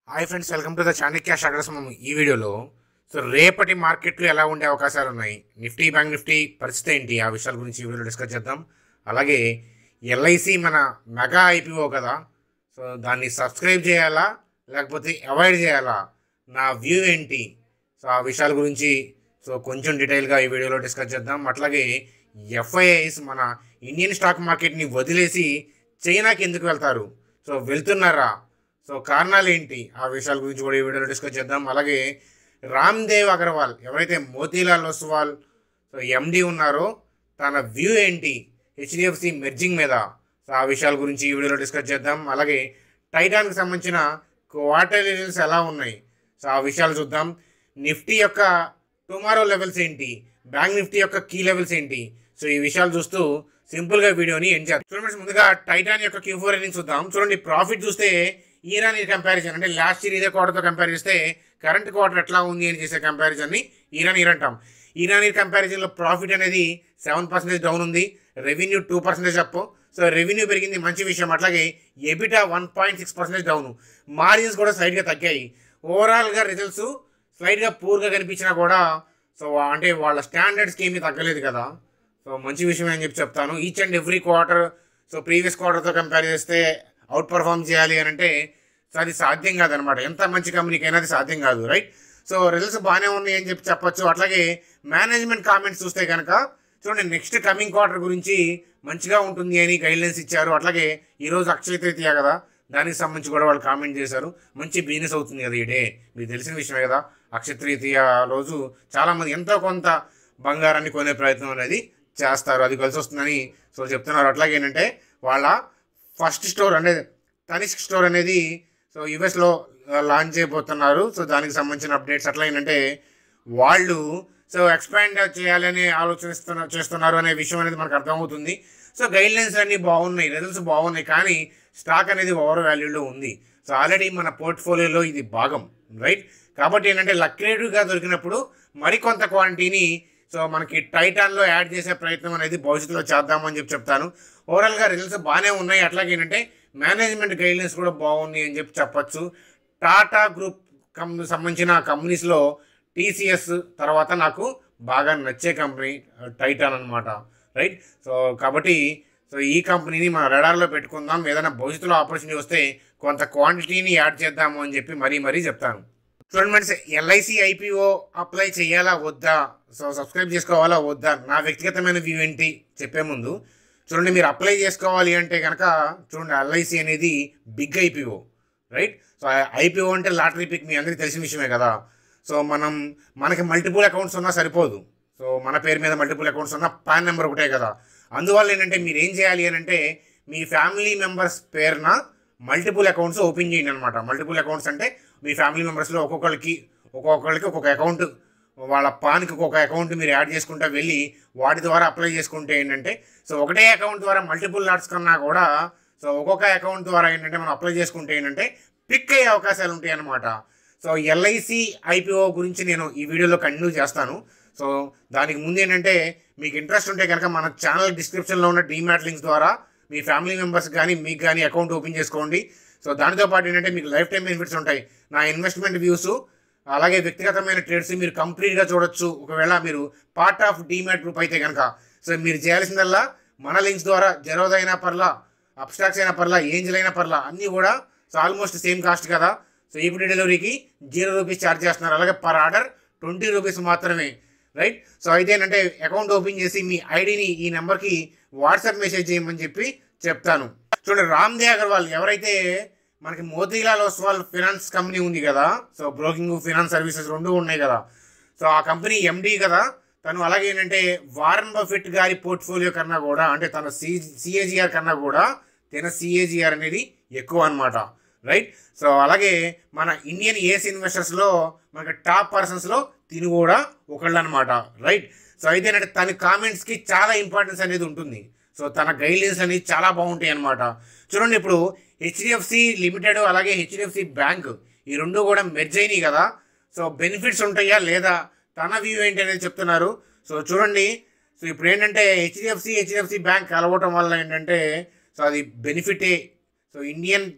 hi friends welcome to the Chanakya షాగరస్మం ఈ వీడియోలో సో రేపటి మార్కెట్లు ఎలా ఉండే అవకాశాలు ఉన్నాయి నిఫ్టీ బ్యాంక్ నిఫ్టీ పరిస్థితి ఏంటి ఆ విషయాల గురించి ఈ వీడియోలో డిస్కస్ చేద్దాం అలాగే ఎల్ఐసి మన మెగా ఐపీఓ కదా సో దాన్ని సబ్స్క్రైబ్ చేయాలా లేకపోతే అవాయిడ్ చేయాలా నా వ్యూ ఏంటి సో ఆ విషయాల గురించి సో కొంచెం డీటెయిల్గా ఈ వీడియోలో డిస్కస్ చేద్దాం అట్లాగే ఎఫ్ఐఐస్ మన ఇండియన్ స్టాక్ మార్కెట్ని వదిలేసి చైనాకి ఎందుకు వెళ్తారు సో వెళ్తున్నారా సో కారణాలు ఏంటి ఆ విషయాల గురించి కూడా ఈ వీడియోలో డిస్కస్ చేద్దాం అలాగే రామ్ దేవ్ అగర్వాల్ ఎవరైతే మోతీలాల్ ఒస్వాల్ సో ఎండి ఉన్నారో తన వ్యూ ఏంటి హెచ్డిఎఫ్సి మెర్జింగ్ మీద సో ఆ విషయాల గురించి ఈ వీడియోలో డిస్కస్ చేద్దాం అలాగే టైటాన్కి సంబంధించిన క్వార్టర్ రిజల్ట్స్ ఎలా ఉన్నాయి సో ఆ విషయాలు చూద్దాం నిఫ్టీ యొక్క టుమారో లెవెల్స్ ఏంటి బ్యాంక్ నిఫ్టీ యొక్క కీ లెవెల్స్ ఏంటి సో ఈ విషయాలు చూస్తూ సింపుల్గా వీడియోని ఎండ్ చేద్దాం చూడండి friends, ముందుగా టైటాన్ యొక్క క్యూ ఫోర్ ఎర్నింగ్స్ చూద్దాం చూడండి ప్రాఫిట్ చూస్తే ఈరాన్ ఈ కంపారిజన్ అంటే లాస్ట్ ఇయర్ ఇదే క్వార్టర్తో కంపేర్ చేస్తే కరెంట్ క్వార్టర్ ఎట్లా ఉంది అని చేసే కంపారిజన్ని ఈరాన్ ఇయర్ అంటాం ఈరాన్ ఇయర్ కంపారిజన్లో ప్రాఫిట్ అనేది సెవెన్ పర్సెంటేజ్ డౌన్ ఉంది revenue two percentage up so revenue పెరిగింది మంచి విషయం అట్లాగే EBITDA one point six percentage down margins కూడా స్లైడ్గా తగ్గాయి ఓవరాల్గా రిజల్ట్స్ స్లైడ్గా పూర్గా కనిపించినా కూడా సో అంటే వాళ్ళ స్టాండర్డ్స్కి ఏమీ తగ్గలేదు కదా సో మంచి విషయం అని చెప్పి చెప్తాను each and every quarter so previous క్వార్టర్తో కంపేర్ చేస్తే అవుట్ పర్ఫామ్ చేయాలి అని అంటే సో అది సాధ్యం కాదనమాట ఎంత మంచి కంపెనీకైనా అది సాధ్యం కాదు రైట్ సో రిజల్ట్స్ బాగానే ఉన్నాయి అని చెప్పి చెప్పొచ్చు అట్లాగే మేనేజ్మెంట్ కామెంట్స్ చూస్తే కనుక చూడండి నెక్స్ట్ కమింగ్ క్వార్టర్ గురించి మంచిగా ఉంటుంది అని గైడ్లైన్స్ ఇచ్చారు అట్లాగే ఈరోజు అక్షయ తృతీయ కదా దానికి సంబంధించి కూడా వాళ్ళు కామెంట్ చేశారు మంచి బిజినెస్ అవుతుంది కదా ఈ డే మీకు తెలిసిన విషయమే కదా అక్షయ తృతీయ రోజు చాలామంది ఎంతో కొంత బంగారాన్ని కొనే ప్రయత్నం అనేది చేస్తారు అది కలిసి వస్తుందని సో చెప్తున్నారు అట్లాగే ఏంటంటే వాళ్ళ ఫస్ట్ స్టోర్ అంటే తనిష్క్ స్టోర్ అనేది సో యుఎస్లో లాంచ్ చేయబోతున్నారు సో దానికి సంబంధించిన అప్డేట్స్ అట్లా ఏంటంటే వాళ్ళు సో ఎక్స్పాండ్ చేయాలని ఆలోచిస్తున్న చేస్తున్నారు అనే విషయం అనేది మనకు అర్థమవుతుంది సో గైడ్లైన్స్ అన్నీ బాగున్నాయి రిజల్ట్స్ బాగున్నాయి కానీ స్టాక్ అనేది ఓవర్ వాల్యూలో ఉంది సో ఆల్రెడీ మన పోర్ట్ఫోలియోలో ఇది భాగం రైట్ కాబట్టి ఏంటంటే లక్రేటివ్గా దొరికినప్పుడు మరికొంత క్వాంటిటీని సో మనకి టైటాన్లో యాడ్ చేసే ప్రయత్నం అనేది భవిష్యత్తులో చేద్దామని చెప్పి చెప్తాను ఓవరాల్గా రిజల్ట్స్ బాగానే ఉన్నాయి అట్లాగే ఏంటంటే మేనేజ్మెంట్ గైడ్లైన్స్ కూడా బాగున్నాయి అని చెప్పి చెప్పొచ్చు టాటా గ్రూప్ కం సంబంధించిన కంపెనీస్లో టీసీఎస్ తర్వాత నాకు బాగా నచ్చే కంపెనీ టైటాన్ అనమాట రైట్ సో కాబట్టి సో ఈ కంపెనీని మన రెడార్లో పెట్టుకుందాం ఏదైనా భవిష్యత్తులో ఆపర్చునిటీ వస్తే కొంత క్వాంటిటీని యాడ్ చేద్దాము అని చెప్పి మరీ మరీ చెప్తాను చూడండి ఫ్రెండ్స్ ఎల్ఐసి ఐపీఓ అప్లై చేయాలా వద్దా సో సబ్స్క్రైబ్ చేసుకోవాలా వద్దా నా వ్యక్తిగతమైన వ్యూ ఏంటి చెప్పే ముందు చూడండి మీరు అప్లై చేసుకోవాలి అంటే కనుక చూడండి ఎల్ఐసి అనేది big IPO right so IPO అంటే లాటరీ పిక్ మీ అందరికీ తెలిసిన విషయమే కదా సో మనం మనకి మల్టిపుల్ అకౌంట్స్ ఉన్నా సరిపోదు సో మన పేరు మీద మల్టిపుల్ అకౌంట్స్ ఉన్న పాన్ నెంబర్ ఒకటే కదా అందువల్ల ఏంటంటే మీరు ఏం చేయాలి అని అంటే మీ ఫ్యామిలీ మెంబర్స్ పేరున మల్టిపుల్ అకౌంట్స్ ఓపెన్ చేయండి అనమాట మల్టిపుల్ అకౌంట్స్ అంటే మీ ఫ్యామిలీ మెంబర్స్లో ఒక్కొక్కరికి ఒక్కొక్కరికి ఒక్కొక్క అకౌంట్ వాళ్ళ పాన్కి ఒక్కొక్క అకౌంట్ మీరు యాడ్ చేసుకుంటూ వెళ్ళి వాటి ద్వారా అప్లై చేసుకుంటే ఏంటంటే సో ఒకటే అకౌంట్ ద్వారా మల్టిపుల్ లాట్స్ కన్నా కూడా సో ఒక్కొక్క అకౌంట్ ద్వారా ఏంటంటే మనం అప్లై చేసుకుంటే ఏంటంటే పిక్ అయ్యే అవకాశాలు ఉంటాయి అన్నమాట సో ఎల్ఐసి ఐపీఓ గురించి నేను ఈ వీడియోలో కంటిన్యూ చేస్తాను సో దానికి ముందు ఏంటంటే మీకు ఇంట్రెస్ట్ ఉంటే కనుక మన ఛానల్ డిస్క్రిప్షన్లో ఉన్న డీమ్యాట్ లింక్స్ ద్వారా మీ ఫ్యామిలీ మెంబర్స్ కానీ మీకు కానీ అకౌంట్ ఓపెన్ చేసుకోండి సో దానితో పాటు ఏంటంటే మీకు లైఫ్ టైం బెనిఫిట్స్ ఉంటాయి నా ఇన్వెస్ట్మెంట్ వ్యూస్ అలాగే వ్యక్తిగతమైన ట్రేడ్స్ మీరు కంప్లీట్గా చూడొచ్చు ఒకవేళ మీరు పార్ట్ ఆఫ్ డీమ్యాట్ గ్రూప్ అయితే కనుక సో మీరు చేయాల్సిందల్లా మన లింక్స్ ద్వారా జెరోదా అయినా పర్లా అబ్స్టాక్స్ అయినా పర్లా ఏంజల్ అయినా పర్లా అన్నీ కూడా సో ఆల్మోస్ట్ సేమ్ కాస్ట్ కదా సో ఈక్విటీ డెలివరీకి జీరో రూపీస్ ఛార్జ్ చేస్తున్నారు అలాగే పర్ ఆర్డర్ ట్వంటీ రూపీస్ మాత్రమే రైట్ సో అయితే ఏంటంటే అకౌంట్ ఓపెన్ చేసి మీ ఐడిని ఈ నెంబర్కి వాట్సాప్ మెసేజ్ చేయమని చెప్పి చెప్తాను చూడండి రామ్ దే అగర్వాల్ ఎవరైతే మనకి మోతీలాల్ ఒస్వాల్ ఫినాన్స్ కంపెనీ ఉంది కదా సో బ్రోకింగ్ ఫినాన్స్ సర్వీసెస్ రెండు ఉన్నాయి కదా సో ఆ కంపెనీ ఎండి కదా తను అలాగే ఏంటంటే వారన్ బఫెట్ గారి పోర్ట్ఫోలియో కన్నా కూడా అంటే తన సి సిఏజిఆర్ కన్నా కూడా తన సిఏజిఆర్ అనేది ఎక్కువ అనమాట రైట్ సో అలాగే మన ఇండియన్ ఏస్ ఇన్వెస్టర్స్లో మనకి టాప్ పర్సన్స్లో తిని కూడా ఒకళ్ళు అనమాట రైట్ సో అయితే ఏంటంటే తన కామెంట్స్కి చాలా ఇంపార్టెన్స్ అనేది ఉంటుంది సో తన గైడ్లైన్స్ అనేది చాలా బాగుంటాయి అనమాట చూడండి ఇప్పుడు హెచ్డిఎఫ్సి లిమిటెడ్ అలాగే హెచ్డిఎఫ్సి బ్యాంక్ ఈ రెండు కూడా మెర్జ్ అయినాయి కదా సో బెనిఫిట్స్ ఉంటాయా లేదా తన వ్యూ ఏంటి అనేది చెప్తున్నారు సో చూడండి సో ఇప్పుడు ఏంటంటే హెచ్డిఎఫ్సి హెచ్డిఎఫ్సి బ్యాంక్ కలవటం వల్ల ఏంటంటే సో అది బెనిఫిటే so Indian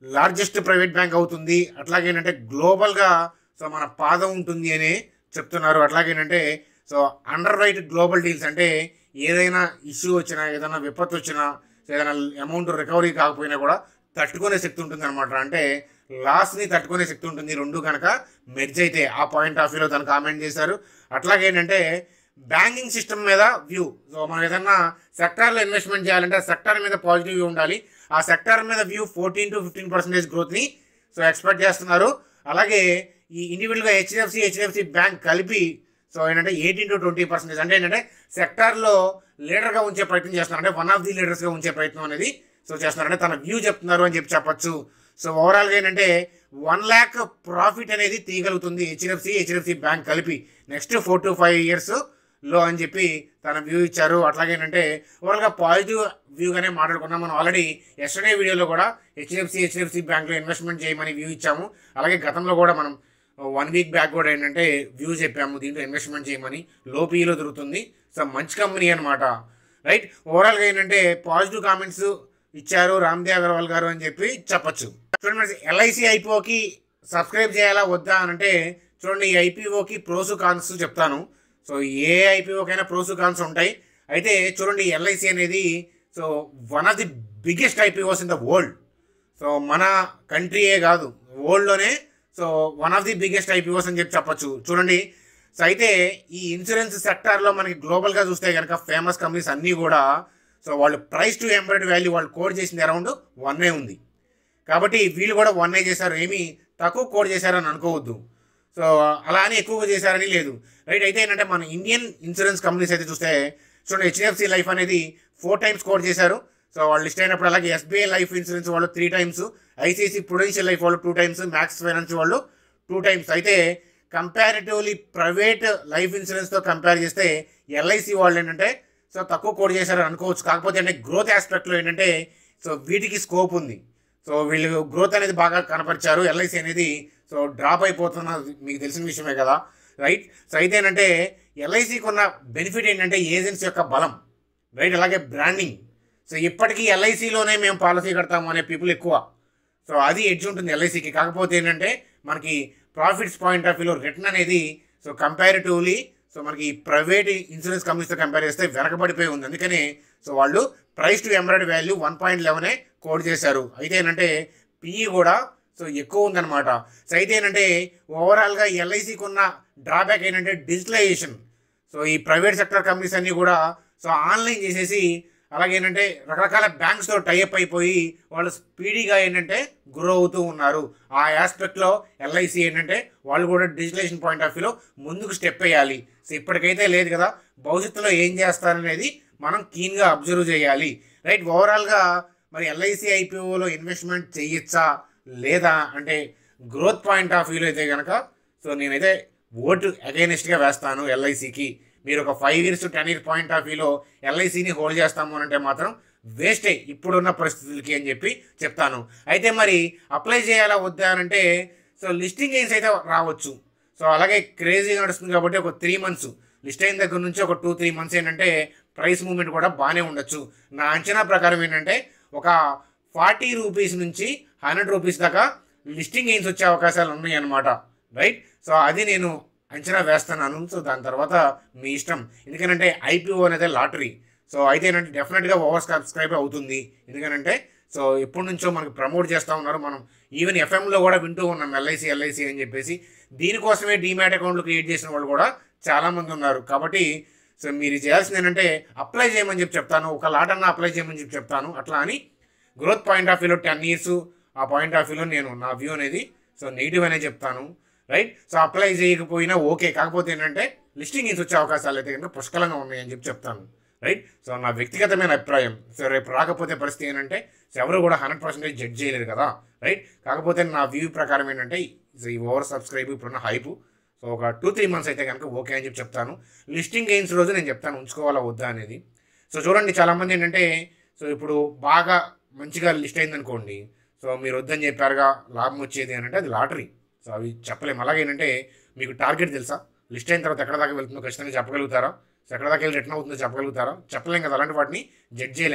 largest private bank అవుతుంది అట్లాగేంటంటే గ్లోబల్గా సో మన పాదం ఉంటుంది అని చెప్తున్నారు అట్లాగేంటంటే so underwrite global deals అంటే ఏదైనా ఇష్యూ వచ్చినా ఏదైనా విపత్తు వచ్చినా ఏదైనా అమౌంట్ రికవరీ కాకపోయినా కూడా తట్టుకునే శక్తి ఉంటుంది అనమాట అంటే లాస్ని తట్టుకునే శక్తి ఉంటుంది రెండు కనుక మెర్జ్ అయితే ఆ పాయింట్ ఆఫ్ వ్యూలో తను కామెంట్ చేశారు అట్లాగేంటంటే బ్యాంకింగ్ సిస్టమ్ మీద వ్యూ సో మనం ఏదన్నా సెక్టార్లో ఇన్వెస్ట్మెంట్ చేయాలంటే ఆ సెక్టార్ మీద పాజిటివ్ వ్యూ ఉండాలి ఆ సెక్టార్ మీద view fourteen to fifteen percentage గ్రోత్ని సో ఎక్స్పెక్ట్ చేస్తున్నారు అలాగే ఈ ఇండివిజువల్గా హెచ్డిఎఫ్సి హెచ్డిఎఫ్సి బ్యాంక్ కలిపి సో ఏంటంటే ఎయిటీన్ టు ట్వంటీ పర్సెంటేజ్ అంటే ఏంటంటే సెక్టార్లో లీడర్గా ఉంచే ప్రయత్నం చేస్తున్నారు అంటే వన్ ఆఫ్ ది లీడర్స్గా ఉంచే ప్రయత్నం అనేది సో చేస్తున్నారు అంటే తన వ్యూ చెప్తున్నారు అని చెప్పి చెప్పొచ్చు సో ఓవరాల్గా ఏంటంటే వన్ ల్యాక్ ప్రాఫిట్ అనేది తీయగలుగుతుంది హెచ్డిఎఫ్సి హెచ్డిఎఫ్సి బ్యాంక్ కలిపి next four to five years లో అని చెప్పి తన వ్యూ ఇచ్చారు అట్లాగేనంటే ఓవరాల్గా పాజిటివ్ వ్యూగానే మాట్లాడుకున్నాం మనం ఆల్రెడీ ఎస్టర్డే వీడియోలో కూడా హెచ్డిఎఫ్సి హెచ్డిఎఫ్సి బ్యాంక్లో ఇన్వెస్ట్మెంట్ చేయమని వ్యూ ఇచ్చాము అలాగే గతంలో కూడా మనం వన్ వీక్ బ్యాక్ కూడా ఏంటంటే వ్యూ చెప్పాము దీంట్లో ఇన్వెస్ట్మెంట్ చేయమని లో పీలో దొరుకుతుంది సో మంచి కంపెనీ అనమాట రైట్ ఓవరాల్గా ఏంటంటే పాజిటివ్ కామెంట్స్ ఇచ్చారు రామ్దేవ్ అగర్వాల్ గారు అని చెప్పి చెప్పొచ్చు చూడండి మరి ఎల్ఐసి ఐపీఓకి సబ్స్క్రైబ్ చేయాలా వద్దా అని అంటే చూడండి ఈ ఐపీఓకి ప్రోస్ కాన్స్ చెప్తాను సో ఏ ఐపీఓకైనా ప్రోస్ కాన్స్ ఉంటాయి అయితే చూడండి ఎల్ఐసి అనేది so one of the biggest IPOs in the world so మన కంట్రీయే కాదు వరల్డ్లోనే so one of the biggest IPOs అని చెప్పి చెప్పొచ్చు చూడండి సో అయితే ఈ ఇన్సూరెన్స్ సెక్టార్లో మనకి గ్లోబల్గా చూస్తే కనుక ఫేమస్ కంపెనీస్ అన్నీ కూడా సో వాళ్ళు ప్రైస్ టు ఎంబర్డ్ వాల్యూ వాళ్ళు కోడ్ చేసింది అరౌండ్ వన్నే ఉంది కాబట్టి వీళ్ళు కూడా వన్నే చేశారు ఏమీ తక్కువ కోడ్ చేశారని అనుకోవద్దు సో అలా అని ఎక్కువగా చేశారని లేదు రైట్ అయితే ఏంటంటే మన ఇండియన్ ఇన్సూరెన్స్ కంపెనీస్ అయితే చూస్తే చూడండి హెచ్డిఎఫ్సి లైఫ్ అనేది ఫోర్ టైమ్స్ కోడ్ చేశారు సో వాళ్ళు లిస్ట్ అయినప్పుడు అలాగే ఎస్బీఐ లైఫ్ ఇన్సూరెన్స్ వాళ్ళు three times ICICI prudential life వాళ్ళు టూ టైమ్స్ మ్యాక్స్ ఫైనాన్స్ వాళ్ళు టూ టైమ్స్ అయితే కంపారిటివ్లీ ప్రైవేట్ లైఫ్ ఇన్సూరెన్స్తో కంపేర్ చేస్తే ఎల్ఐసి వాళ్ళు ఏంటంటే సో తక్కువ కోడ్ చేశారని అనుకోవచ్చు కాకపోతే అంటే గ్రోత్ ఆస్పెక్ట్లో ఏంటంటే సో వీటికి స్కోప్ ఉంది సో వీళ్ళు గ్రోత్ అనేది బాగా కనపరిచారు ఎల్ఐసి అనేది సో డ్రాప్ అయిపోతున్న మీకు తెలిసిన విషయమే కదా రైట్ సో అయితే ఏంటంటే ఎల్ఐసికి ఉన్న బెనిఫిట్ ఏంటంటే ఏజెన్సీ యొక్క బలం రైట్ అలాగే బ్రాండింగ్ సో ఇప్పటికీ ఎల్ఐసిలోనే మేము పాలసీ కడతాము అనే పీపుల్ ఎక్కువ సో అది ఎడ్జ్ ఉంటుంది ఎల్ఐసికి కాకపోతే ఏంటంటే మనకి ప్రాఫిట్స్ పాయింట్ ఆఫ్ వ్యూలో రిటర్న్ అనేది సో కంపారిటివ్లీ సో మనకి ప్రైవేట్ ఇన్సూరెన్స్ కంపెనీస్తో కంపేర్ చేస్తే వెనకబడిపోయి ఉంది అందుకని సో వాళ్ళు price to embedded value one point లెవెనే కోడ్ చేశారు అయితే ఏంటంటే పిఈ కూడా సో ఎక్కువ ఉందన్నమాట సో అయితే ఏంటంటే ఓవరాల్గా ఎల్ఐసికి ఉన్న డ్రాబ్యాక్ ఏంటంటే డిజిటలైజేషన్ సో ఈ ప్రైవేట్ సెక్టర్ కంపెనీస్ అన్నీ కూడా సో ఆన్లైన్ చేసేసి అలాగే ఏంటంటే రకరకాల బ్యాంక్స్తో టైఅప్ అయిపోయి వాళ్ళు స్పీడీగా ఏంటంటే గ్రో అవుతూ ఉన్నారు ఆ ఆస్పెక్ట్లో ఎల్ఐసి ఏంటంటే వాళ్ళు కూడా డిజిటలైజేషన్ పాయింట్ ఆఫ్ వ్యూలో ముందుకు స్టెప్ వేయాలి సో ఇప్పటికైతే లేదు కదా భవిష్యత్తులో ఏం చేస్తారనేది మనం కీన్గా అబ్జర్వ్ చేయాలి రైట్ ఓవరాల్గా మరి ఎల్ఐసి ఐపీఓలో ఇన్వెస్ట్మెంట్ చేయొచ్చా లేదా అంటే గ్రోత్ పాయింట్ ఆఫ్ వ్యూలో అయితే కనుక సో నేనైతే ఓటు అగైనెస్ట్గా వేస్తాను ఎల్ఐసికి మీరు ఒక five years ten years point of వ్యూలో ఎల్ఐసిని హోల్డ్ చేస్తాము అని అంటే మాత్రం వేస్టే ఇప్పుడున్న పరిస్థితులకి అని చెప్పి చెప్తాను అయితే మరి అప్లై చేయాలా వద్దా అని అంటే సో లిస్టింగ్ గెయిన్స్ అయితే రావచ్చు సో అలాగే క్రేజీ నడుస్తుంది కాబట్టి ఒక త్రీ మంత్స్ లిస్ట్ అయిన దగ్గర నుంచి ఒక టూ త్రీ మంత్స్ ఏంటంటే ప్రైస్ మూవ్మెంట్ కూడా బాగానే ఉండొచ్చు నా అంచనా ప్రకారం ఏంటంటే ఒక ఫార్టీ రూపీస్ నుంచి హండ్రెడ్ రూపీస్ దాకా లిస్టింగ్ గెయిన్స్ వచ్చే అవకాశాలు ఉన్నాయి అన్నమాట రైట్ సో అది నేను అంచనా వేస్తున్నాను సో దాని తర్వాత మీ ఇష్టం ఎందుకంటే ఐపీఓ అనేది లాటరీ సో అయితే ఏంటంటే డెఫినెట్గా ఓవర్ సబ్స్క్రైబ్ అవుతుంది ఎందుకంటే సో ఎప్పటి నుంచో మనకు ప్రమోట్ చేస్తూ ఉన్నారు మనం ఈవెన్ ఎఫ్ఎంలో కూడా వింటూ ఉన్నాం ఎల్ఐసి ఎల్ఐసి అని చెప్పేసి దీనికోసమే డీమ్యాట్ అకౌంట్లు క్రియేట్ చేసిన వాళ్ళు కూడా చాలామంది ఉన్నారు కాబట్టి సో మీరు చేయాల్సింది ఏంటంటే అప్లై చేయమని చెప్పి చెప్తాను ఒక లాట్ అన్న అప్లై చేయమని చెప్పి చెప్తాను అట్లా అని గ్రోత్ పాయింట్ ఆఫ్ వ్యూలో టెన్ ఇయర్స్ ఆ పాయింట్ ఆఫ్ వ్యూలో నేను నా వ్యూ అనేది సో నెగిటివ్ అనే చెప్తాను రైట్ సో అప్లై చేయకపోయినా ఓకే కాకపోతే ఏంటంటే లిస్టింగ్ ఇన్స్ వచ్చే అవకాశాలు అయితే కనుక పుష్కలంగా ఉన్నాయని చెప్పి చెప్తాను రైట్ సో నా వ్యక్తిగతమైన అభిప్రాయం సో రేపు రాకపోతే పరిస్థితి ఏంటంటే సో ఎవరు కూడా హండ్రెడ్ పర్సెంటేజ్ జడ్జ్ చేయలేరు కదా రైట్ కాకపోతే నా వ్యూ ప్రకారం ఏంటంటే సో ఈ ఓవర్ సబ్స్క్రైబ్ ఇప్పుడున్న హైపు సో ఒక టూ త్రీ మంత్స్ అయితే కనుక ఓకే అని చెప్పి చెప్తాను లిస్టింగ్ గెయిన్స్ రోజు నేను చెప్తాను ఉంచుకోవాలా వద్దా అనేది సో చూడండి చాలామంది ఏంటంటే సో ఇప్పుడు బాగా మంచిగా లిస్ట్ అయిందనుకోండి సో మీరు వద్దని చెప్పారుగా లాభం వచ్చేది అని అంటే అది లాటరీ సో అవి చెప్పలేము అలాగే ఏంటంటే మీకు టార్గెట్ తెలుసా లిస్ట్ అయిన తర్వాత ఎక్కడ దాకా వెళ్తుందో ఖచ్చితంగా చెప్పగలుగుతారా సో ఎక్కడ దాకా వెళ్ళి రిటర్న్ అవుతుందో చెప్పగలుగుతారా చెప్పలేం కదా అలాంటి వాటిని జడ్జ్ చేయలేం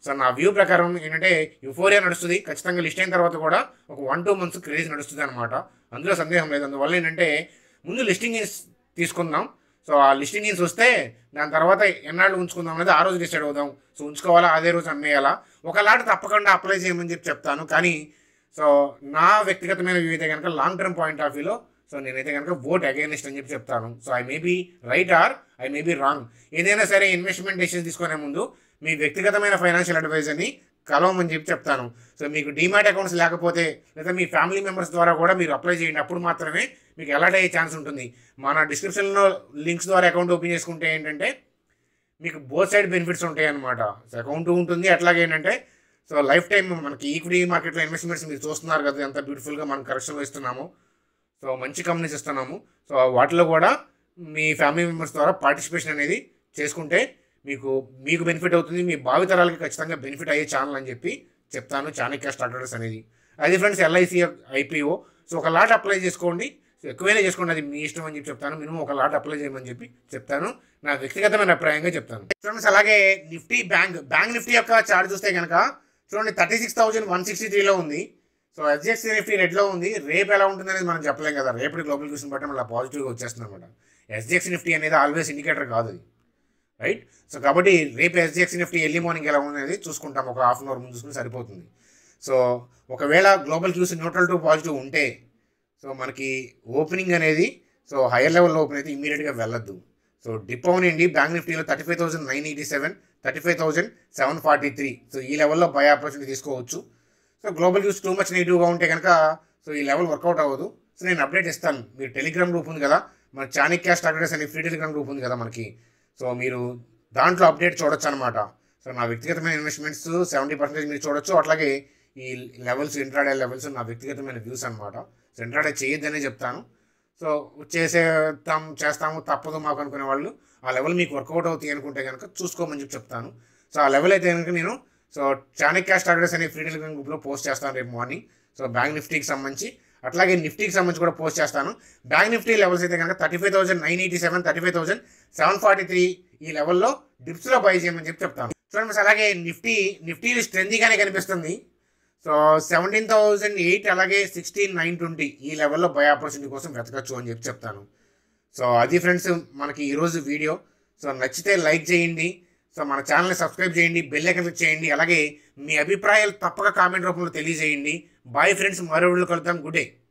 సో నా వ్యూ ప్రకారం ఏంటంటే యుఫోరియా నడుస్తుంది ఖచ్చితంగా లిస్ట్ అయిన తర్వాత కూడా ఒక వన్ టూ మంత్స్ క్రేజ్ నడుస్తుంది అనమాట అందులో సందేహం లేదు అందువల్ల ఏంటంటే ముందు లిస్టింగ్ తీసుకుందాం సో ఆ లిస్టింగ్ ఇన్స్ వస్తే దాని తర్వాత ఎన్నాళ్ళు ఉంచుకుందాం అనేది ఆ రోజు డిసైడ్ అవుదాం సో ఉంచుకోవాలా అదే రోజు అమ్మేయాలా ఒకలాంటి తప్పకుండా అప్లై చేయమని చెప్పి చెప్తాను కానీ సో నా వ్యక్తిగతమైన వ్యూ అయితే కనుక లాంగ్ టర్మ్ పాయింట్ ఆఫ్ వ్యూలో సో నేనైతే కనుక ఓట్ అగేనిస్ట్ అని చెప్పి చెప్తాను so I may be right or I may be wrong ఏదైనా సరే ఇన్వెస్ట్మెంట్ డెసిషన్ తీసుకునే ముందు మీ వ్యక్తిగతమైన ఫైనాన్షియల్ అడ్వైజర్ని కలవమని చెప్పి చెప్తాను సో మీకు డిమాట్ అకౌంట్స్ లేకపోతే లేదా మీ ఫ్యామిలీ మెంబర్స్ ద్వారా కూడా మీరు అప్లై చేయండి అప్పుడు మాత్రమే మీకు ఎలాంటి అయ్యే ఛాన్స్ ఉంటుంది మన డిస్క్రిప్షన్లో లింక్స్ ద్వారా అకౌంట్ ఓపెన్ చేసుకుంటే ఏంటంటే మీకు బోత్ సైడ్ బెనిఫిట్స్ ఉంటాయి అనమాట సో అకౌంట్ ఉంటుంది అట్లాగే ఏంటంటే సో లైఫ్ టైం మనకి ఈక్విటీ మార్కెట్లో ఇన్వెస్ట్మెంట్స్ మీరు చూస్తున్నారు కదా ఎంత బ్యూటిఫుల్గా మనం కరెక్షన్లో ఇస్తున్నాము సో మంచి కంపెనీస్ ఇస్తున్నాము సో వాటిలో కూడా మీ ఫ్యామిలీ మెంబర్స్ ద్వారా పార్టిసిపేషన్ అనేది చేసుకుంటే మీకు మీకు బెనిఫిట్ అవుతుంది మీ భావితరాలకి ఖచ్చితంగా బెనిఫిట్ అయ్యే ఛానల్ అని చెప్పి చెప్తాను చాణక్య స్టార్టర్స్ అనేది అది ఫ్రెండ్స్ ఎల్ఐసి ఐపీఓ సో ఒక లాట్ అప్లై చేసుకోండి సో ఎక్కువైనా చేసుకోండి అది మీ ఇష్టం అని చెప్పి చెప్తాను మినిమం ఒక లాట్ అప్లై చేయమని చెప్పి చెప్తాను నా వ్యక్తిగతమైన అభిప్రాయంగా చెప్తాను ఫ్రెండ్స్ అలాగే నిఫ్టీ బ్యాంక్ బ్యాంక్ నిఫ్టీ యొక్క చార్ట్ చూస్తే కనుక చూడండి thirty six thousand one sixty త్రీలో ఉంది సో ఎస్జిఎక్స్ నిఫ్టీ రెడ్లో ఉంది రేపు ఎలా ఉంటుంది అనేది మనం చెప్పలేం కదా రేపటి గ్లోబల్ క్యూషన్ బట్టి మళ్ళీ పాజిటివ్గా వచ్చేస్తుంది అనమాట ఎస్జిఎక్స్ నిఫ్టీ అనేది ఆల్వేస్ ఇండికేటర్ కాదు అది రైట్ సో కాబట్టి రేపు ఎస్జిఎక్స్ నిఫ్టీ ఎర్లీ మార్నింగ్ ఎలా అనేది చూసుకుంటాం ఒక హాఫ్ అన్ అవర్ ముందు చూసుకుని సరిపోతుంది సో ఒకవేళ global cues neutral to positive ఉంటే సో మనకి ఓపెనింగ్ అనేది సో హైయర్ లెవెల్లో ఓపెన్ అయితే ఇమీడియట్గా వెళ్ళొద్దు సో డిప్ అవునండి బ్యాంక్ నిఫ్టీలో thirty five thousand nine eighty seven thirty five thousand seven forty three so ఈ లెవెల్లో బై ఆపర్చునిటీ తీసుకోవచ్చు so global news too much నెగిటివ్గా ఉంటే కనుక సో ఈ లెవెల్ వర్కౌట్ అవ్వదు సో నేను అప్డేట్ ఇస్తాను మీరు టెలిగ్రామ్ గ్రూప్ ఉంది కదా మన చాణక్య స్టార్టర్స్ అనే ఫ్రీ టెలిగ్రామ్ గ్రూప్ ఉంది కదా మనకి సో మీరు దాంట్లో అప్డేట్ చూడొచ్చు అనమాట సో నా వ్యక్తిగతమైన ఇన్వెస్ట్మెంట్స్ సెవెంటీ పర్సెంటేజ్ మీరు చూడొచ్చు అట్లాగే ఈ లెవెల్స్ ఇంట్రాడే లెవెల్స్ నా వ్యక్తిగతమైన వ్యూస్ అనమాట సో ఇంట్రాడే చేయొద్దనే చెప్తాను సో చేసేస్తాం చేస్తాము తప్పదు మాకు అనుకునే వాళ్ళు ఆ లెవెల్ మీకు వర్కౌట్ అవుతాయి అనుకుంటే కనుక చూసుకోమని చెప్పి చెప్తాను సో ఆ లెవెల్ అయితే కనుక నేను సో చాణక్య స్టార్టర్స్ అనే ఫ్రీ టెలిగ్రామ్ గ్రూప్లో పోస్ట్ చేస్తాను రేపు మార్నింగ్ సో బ్యాంక్ నిఫ్టీకి సంబంధించి అట్లాగే నిఫ్టీకి సంబంధించి కూడా పోస్ట్ చేస్తాను బ్యాంక్ నిఫ్టీ లెవెల్స్ అయితే కనుక thirty five thousand nine eighty seven thirty five thousand seven forty three ఈ లెవెల్లో డిప్స్లో బై చేయమని చెప్పి చెప్తాను చూడండి మిస్ అలాగే నిఫ్టీ నిఫ్టీ స్ట్రెందీగానే కనిపిస్తుంది సో సెవెంటీన్ థౌజండ్ ఎయిట్ అలాగే సిక్స్టీన్ నైన్ ట్వంటీ ఈ లెవెల్లో బై ఆపర్చునిటీ కోసం వెతకచ్చు అని చెప్పి చెప్తాను సో అది ఫ్రెండ్స్ మనకి ఈరోజు వీడియో సో నచ్చితే లైక్ చేయండి సో మన ఛానల్ని సబ్స్క్రైబ్ చేయండి బెల్ ఐకన్ క్లిక్ చేయండి అలాగే మీ అభిప్రాయాలు తప్పక కామెంట్ రూపంలో తెలియజేయండి బాయ్ ఫ్రెండ్స్ మరో వీడియో కలుద్దాం గుడ్ డే